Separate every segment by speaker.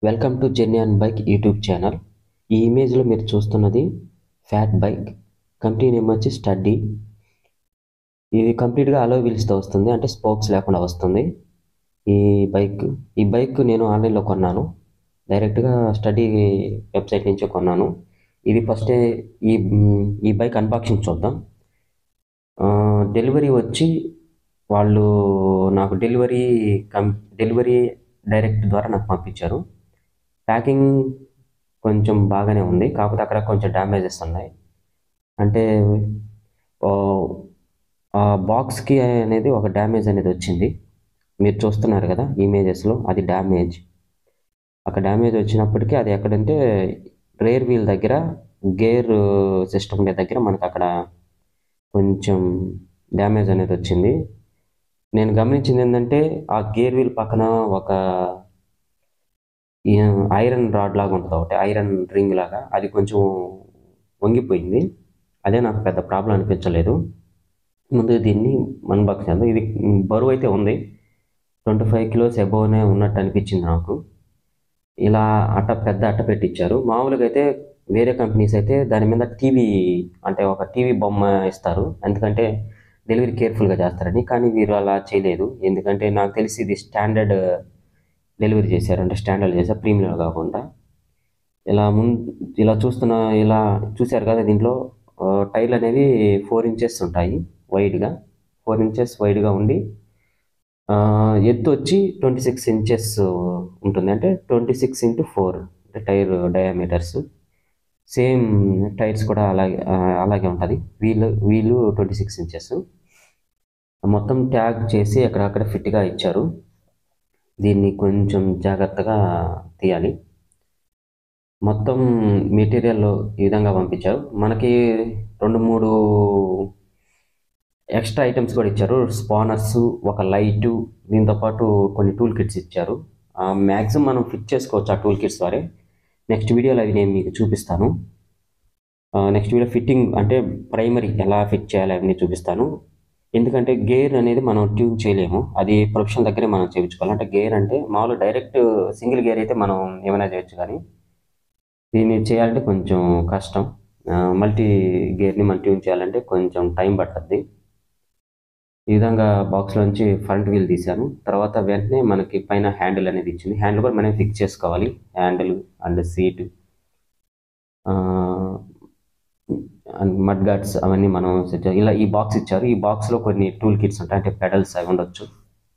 Speaker 1: Welcome to journey and bike YouTube channel ఈ ఇమేజ్లో మీరు చూస్తున్నది ఫ్యాట్ బైక్ కంపెనీ నేమ్ వచ్చి స్టడ్డీ ఇది కంప్లీట్గా అలో వీల్స్తో వస్తుంది అంటే స్పోక్స్ లేకుండా వస్తుంది ఈ బైక్ ఈ బైక్ నేను ఆన్లైన్లో కొన్నాను డైరెక్ట్గా స్టడీ వెబ్సైట్ నుంచే కొన్నాను ఇది ఫస్ట్ ఈ ఈ బైక్ అన్బాక్సింగ్ చూద్దాం ఆ, డెలివరీ వచ్చి వాళ్ళు నాకు డెలివరీ కం డెలివరీ డైరెక్ట్ ద్వారా నాకు పంపించారు ప్యాకింగ్ కొంచెం బాగానే ఉంది కాకపోతే అక్కడ కొంచెం డ్యామేజెస్ ఉన్నాయి అంటే ఓ, ఆ బాక్స్కి అనేది ఒక డ్యామేజ్ అనేది వచ్చింది మీరు చూస్తున్నారు కదా ఇమేజెస్లో అది డ్యామేజ్ అక్కడ డ్యామేజ్ వచ్చినప్పటికీ అది ఎక్కడంటే రేర్ వీల్ దగ్గర గేర్ సిస్టమ్ దగ్గర మనకు అక్కడ కొంచెం డ్యామేజ్ అనేది వచ్చింది నేను గమనించింది ఏంటంటే ఆ గేర్ వీల్ పక్కన ఒక ఈ ఐరన్ రాడ్ లాగా ఉంటుంది ఒకటి ఐరన్ రింగ్ లాగా అది కొంచెం వంగిపోయింది అదే నాకు పెద్ద ప్రాబ్లం అనిపించలేదు ముందు దీన్ని అన్బాక్స్ చేద్దాం ఇది బరువు అయితే ఉంది ట్వంటీ ఫైవ్ కిలోస్ అబోవ్నే ఉన్నట్టు అనిపించింది నాకు ఇలా అట్ట పెద్ద అట్ట పెట్టించారు మామూలుగా అయితే వేరే కంపెనీస్ అయితే దాని మీద టీవీ అంటే ఒక టీవీ బొమ్మ ఇస్తారు ఎందుకంటే డెలివరీ కేర్ఫుల్గా చేస్తారని కానీ వీరు అలా చేయలేదు ఎందుకంటే నాకు తెలిసి ఇది స్టాండర్డ్ డెలివరీ చేశారు అంటే స్టాండర్డ్ చేశారు ప్రీమియం కాకుండా ఇలా ముం ఇలా చూస్తున్న ఇలా చూశారు కదా దీంట్లో ఆ, టైర్లు అనేవి ఫోర్ ఇంచెస్ ఉంటాయి వైడ్గా ఫోర్ ఇంచెస్ వైడ్గా ఉండి ఆ, ఎత్తు వచ్చి ట్వంటీ సిక్స్ ఇంచెస్ ఉంటుంది అంటే ట్వంటీ సిక్స్ ఇంటూ ఫోర్ అంటే టైర్ డయామీటర్స్ సేమ్ టైర్స్ కూడా అలాగే ఆ, అలాగే ఉంటుంది wheel wheel twenty six inches మొత్తం ట్యాగ్ చేసి అక్కడక్కడ ఫిట్గా ఇచ్చారు దీన్ని కొంచెం జాగ్రత్తగా తీయాలి మొత్తం మెటీరియల్ ఈ విధంగా పంపించారు మనకి రెండు మూడు ఎక్స్ట్రా ఐటమ్స్ కూడా ఇచ్చారు స్పానర్స్ ఒక లైటు దీంతో పాటు కొన్ని టూల్ కిట్స్ ఇచ్చారు మ్యాక్సిమం మనం ఫిట్ చేసుకోవచ్చు ఆ టూల్ కిట్స్ ద్వారా నెక్స్ట్ వీడియోలో అవి నేను మీకు చూపిస్తాను నెక్స్ట్ వీడియో ఫిట్టింగ్ అంటే ప్రైమరీ ఎలా ఫిట్ చేయాలి అవన్నీ చూపిస్తాను ఎందుకంటే గేర్ అనేది మనం ట్యూన్ చేయలేము అది ప్రొఫెషన్ దగ్గరే మనం చేయించుకోవాలి అంటే గేర్ అంటే మామూలు డైరెక్ట్ సింగిల్ గేర్ అయితే మనం ఏమైనా చేయొచ్చు కానీ దీన్ని చేయాలంటే కొంచెం కష్టం మల్టీ గేర్ని మనం ట్యూన్ చేయాలంటే కొంచెం టైం పడుతుంది ఈ విధంగా బాక్స్లోంచి ఫ్రంట్ వీల్ తీశాను తర్వాత వెంటనే మనకి పైన హ్యాండిల్ అనేది ఇచ్చింది హ్యాండిల్ కూడా మనం ఫిక్స్ చేసుకోవాలి handle and seat and mud guards అవన్నీ మనం సెట్ చేయాలి. ఇలా ఈ బాక్స్ ఇచ్చారు ఈ బాక్స్లో కొన్ని టూల్ కిట్స్ ఉంటాయి అంటే పెడల్స్ అవి ఉండొచ్చు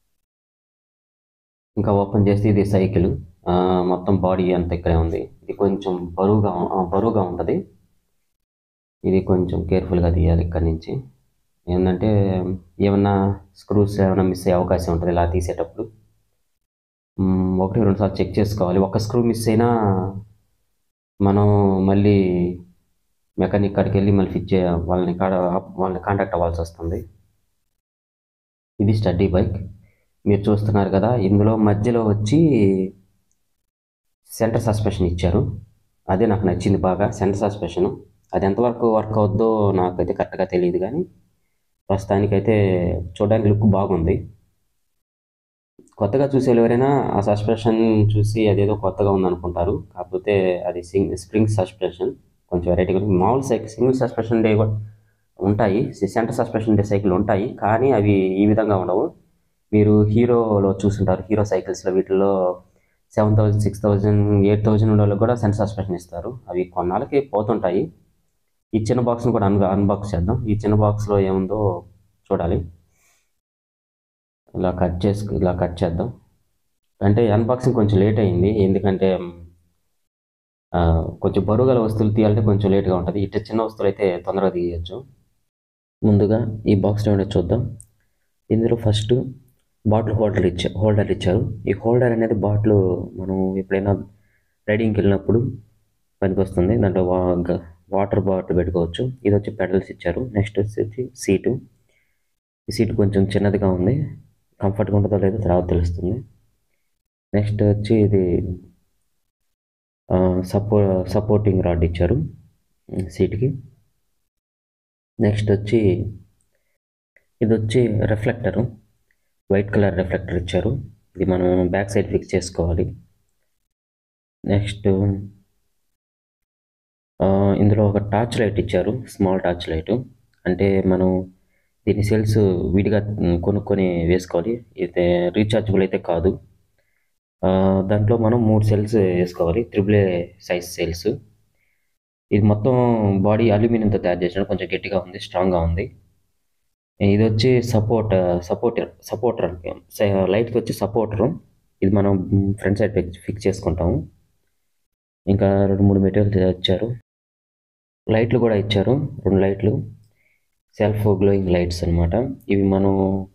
Speaker 1: ఇంకా ఓపెన్ చేస్తే ఇది సైకిల్ మొత్తం బాడీ అంతా ఇక్కడే ఉంది ఇది కొంచెం బరువుగా ఆ, బరువుగా ఉంటుంది ఇది కొంచెం కేర్ఫుల్గా తీయాలి ఇక్కడి నుంచి ఏంటంటే ఏమన్నా స్క్రూస్ ఏమైనా మిస్ అయ్యే అవకాశం ఉంటుంది ఇలా తీసేటప్పుడు మ్, ఒకటి రెండు సార్లు చెక్ చేసుకోవాలి ఒక స్క్రూ మిస్ అయినా మనం మళ్ళీ మెకానిక్ కాడికి వెళ్ళి మళ్ళీ ఫిట్ చే వాళ్ళని కాడ వాళ్ళని కాంటాక్ట్ అవ్వాల్సి వస్తుంది ఇది స్టడీ బైక్ మీరు చూస్తున్నారు కదా ఇందులో మధ్యలో వచ్చి సెంటర్ సస్పెన్షన్ ఇచ్చారు అదే నాకు నచ్చింది బాగా సెంటర్ సస్పెన్షన్ అది ఎంతవరకు వర్క్ అవుద్దో నాకైతే కరెక్ట్గా తెలియదు కానీ ప్రస్తుతానికైతే చూడడానికి లుక్ బాగుంది కొత్తగా చూసే ఎవరైనా ఆ సస్పెన్షన్ చూసి అదేదో కొత్తగా ఉందనుకుంటారు కాకపోతే అది సింగ్ స్ప్రింగ్ సస్పెన్షన్ కొంచెం వెరైటీగా ఉంది. మామూలు సైకిల్ సింగిల్ సస్పెన్షన్ డే కూడా ఉంటాయి సెంటర్ సస్పెన్షన్ డే సైకిల్ ఉంటాయి కానీ అవి ఈ విధంగా ఉండవు మీరు హీరోలో చూసుంటారు హీరో సైకిల్స్లో వీటిల్లో seven thousand six thousand eight thousand ఉండే వాళ్ళకి కూడా సెంటర్ సస్పెన్షన్ ఇస్తారు అవి కొన్నాళ్ళకి పోతుంటాయి ఈ చిన్న బాక్స్ని కూడా అన్ అన్బాక్స్ చేద్దాం ఈ చిన్న బాక్స్లో ఏముందో చూడాలి ఇలా కట్ చేసుకు ఇలా కట్ చేద్దాం అంటే అన్బాక్సింగ్ కొంచెం లేట్ అయింది ఎందుకంటే ఆ, కొంచెం బరువు గల వస్తువులు తీయాలంటే కొంచెం లేట్గా ఉంటుంది ఇట్లా చిన్న వస్తువులు అయితే తొందరగా తీయచ్చు ముందుగా ఈ బాక్స్ ఏమైనా చూద్దాం ఇందులో ఫస్ట్ బాటిల్ హోల్డర్ ఇచ్చా హోల్డర్ ఇచ్చారు ఈ హోల్డర్ అనేది బాటిల్ మనం ఎప్పుడైనా రైడింగ్కి వెళ్ళినప్పుడు పనికి వస్తుంది దాంట్లో వా గ- వాటర్ బాటిల్ పెట్టుకోవచ్చు ఇది వచ్చి పెడల్స్ ఇచ్చారు నెక్స్ట్ వచ్చి సీటు ఈ సీట్ కొంచెం చిన్నదిగా ఉంది కంఫర్ట్గా ఉంటుందో లేదో తర్వాత తెలుస్తుంది నెక్స్ట్ వచ్చి ఇది సపో సపోర్టింగ్ రాడ్ ఇచ్చారు సీట్కి నెక్స్ట్ వచ్చి ఇది వచ్చి రిఫ్లెక్టరు వైట్ కలర్ రిఫ్లెక్టర్ ఇచ్చారు ఇది మనం బ్యాక్ సైడ్ ఫిక్స్ చేసుకోవాలి నెక్స్ట్ ఇందులో ఒక టార్చ్ లైట్ ఇచ్చారు స్మాల్ టార్చ్ లైట్ అంటే మనం దీని సెల్స్ విడిగా కొనుక్కొని వేసుకోవాలి అయితే రీఛార్జబుల్ అయితే కాదు ఆ, దాంట్లో మనం మూడు సెల్స్ వేసుకోవాలి త్రిబుల్ ఏ సైజ్ సెల్స్ ఇది మొత్తం బాడీ అల్యూమినియంతో తయారు చేసిన కొంచెం గట్టిగా ఉంది స్ట్రాంగ్గా ఉంది ఇది వచ్చి సపోర్ట్ సపోర్టర్ సపోర్టర్ లైట్కి వచ్చి సపోర్టర్ ఇది మనం ఫ్రంట్ సైడ్ ఫిక్స్ చేసుకుంటాము ఇంకా రెండు మూడు మెటీరియల్స్ ఇచ్చారు లైట్లు కూడా ఇచ్చారు రెండు లైట్లు సెల్ఫ్ గ్లోయింగ్ లైట్స్ అన్నమాట ఇవి మనం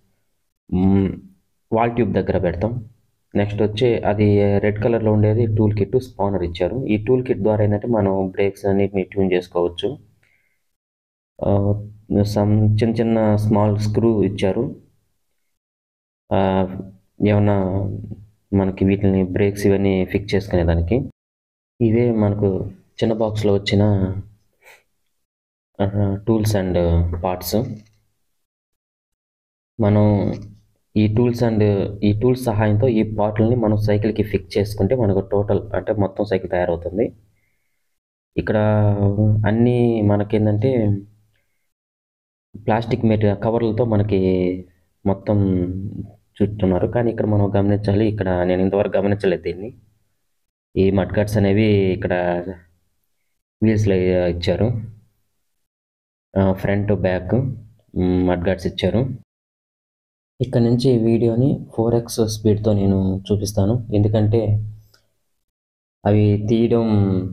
Speaker 1: వాల్ ట్యూబ్ దగ్గర పెడతాం నెక్స్ట్ వచ్చి అది రెడ్ కలర్లో ఉండేది టూల్ కిట్ స్పానర్ ఇచ్చారు ఈ టూల్ కిట్ ద్వారా ఏంటంటే మనం బ్రేక్స్ అన్నిటిని ట్యూన్ చేసుకోవచ్చు సమ్ చిన్న చిన్న స్మాల్ స్క్రూ ఇచ్చారు ఆ, ఏమన్నా మనకి వీటిని బ్రేక్స్ ఇవన్నీ ఫిక్స్ చేసుకునే దానికి ఇవే మనకు చిన్న బాక్స్లో వచ్చిన టూల్స్ అండ్ పార్ట్స్ మనం ఈ టూల్స్ అండ్ ఈ టూల్స్ సహాయంతో ఈ పార్ట్లని మనం సైకిల్కి ఫిక్స్ చేసుకుంటే మనకు టోటల్ అంటే మొత్తం సైకిల్ తయారవుతుంది ఇక్కడ అన్నీ మనకేంటంటే ప్లాస్టిక్ మెటీరియల్ కవర్లతో మనకి మొత్తం చుట్టున్నారు కానీ ఇక్కడ మనం గమనించాలి ఇక్కడ నేను ఇంతవరకు గమనించలేదు దీన్ని ఈ మడ్ కట్స్ అనేవి ఇక్కడ వీల్స్లో ఇచ్చారు ఫ్రంట్ బ్యాక్ మడ్ గార్డ్స్ ఇచ్చారు ఇక్కడ నుంచి ఈ వీడియోని ఫోర్ ఎక్స్ స్పీడ్తో నేను చూపిస్తాను ఎందుకంటే అవి తీయడం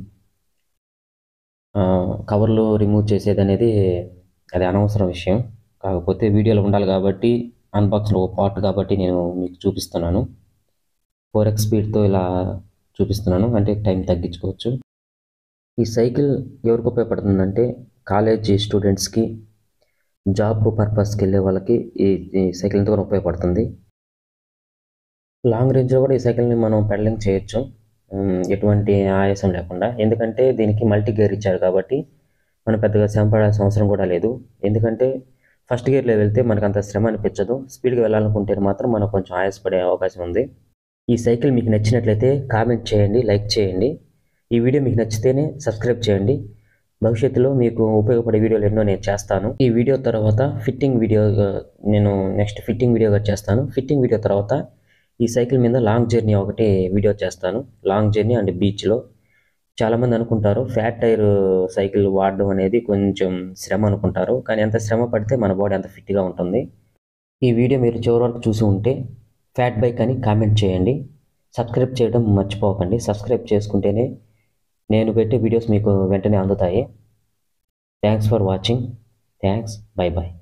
Speaker 1: ఆ, కవర్లు రిమూవ్ చేసేది అనేది అది అనవసరం విషయం కాకపోతే వీడియోలో ఉండాలి కాబట్టి అన్బాక్స్లో పార్ట్ కాబట్టి నేను మీకు చూపిస్తున్నాను ఫోర్ ఎక్స్ స్పీడ్తో ఇలా చూపిస్తున్నాను అంటే టైం తగ్గించుకోవచ్చు ఈ సైకిల్ ఎవరికి ఉపయోగపడుతుందంటే కాలేజీ స్టూడెంట్స్కి జాబ్ పర్పస్కి వెళ్ళే వాళ్ళకి ఈ ఈ సైకిల్ ఎంతగానో ఉపయోగపడుతుంది లాంగ్ రేంజ్లో కూడా ఈ సైకిల్ని మనం పెడలింగ్ చేయొచ్చు ఉమ్, ఎటువంటి ఆయాసం లేకుండా ఎందుకంటే దీనికి మల్టీ గేర్ ఇచ్చారు కాబట్టి మనం పెద్దగా శ్రమ పడాల్సిన అవసరం కూడా లేదు ఎందుకంటే ఫస్ట్ గేర్లో వెళ్తే మనకు అంత శ్రమ అనిపించదు స్పీడ్గా వెళ్ళాలనుకుంటే మాత్రం మనకు కొంచెం ఆయాసపడే అవకాశం ఉంది ఈ సైకిల్ మీకు నచ్చినట్లయితే కామెంట్ చేయండి లైక్ చేయండి ఈ వీడియో మీకు నచ్చితేనే సబ్స్క్రైబ్ చేయండి భవిష్యత్తులో మీకు ఉపయోగపడే వీడియోలు ఎన్నో నేను చేస్తాను ఈ వీడియో తర్వాత ఫిట్టింగ్ వీడియో నేను నెక్స్ట్ ఫిట్టింగ్ వీడియోగా చేస్తాను ఫిట్టింగ్ వీడియో తర్వాత ఈ సైకిల్ మీద లాంగ్ జర్నీ ఒకటి వీడియో చేస్తాను లాంగ్ జర్నీ అండ్ బీచ్లో చాలామంది అనుకుంటారు ఫ్యాట్ టైర్ సైకిల్ వాడడం అనేది కొంచెం శ్రమ అనుకుంటారు కానీ ఎంత శ్రమ పడితే మన బాడీ అంత ఫిట్గా ఉంటుంది ఈ వీడియో మీరు చివరి వరకు చూసి ఉంటే ఫ్యాట్ బైక్ అని కామెంట్ చేయండి సబ్స్క్రైబ్ చేయడం మర్చిపోకండి సబ్స్క్రైబ్ చేసుకుంటేనే నేను పెట్టే వీడియోస్ మీకు వెంటనే అందుతాయి thanks for watching thanks bye bye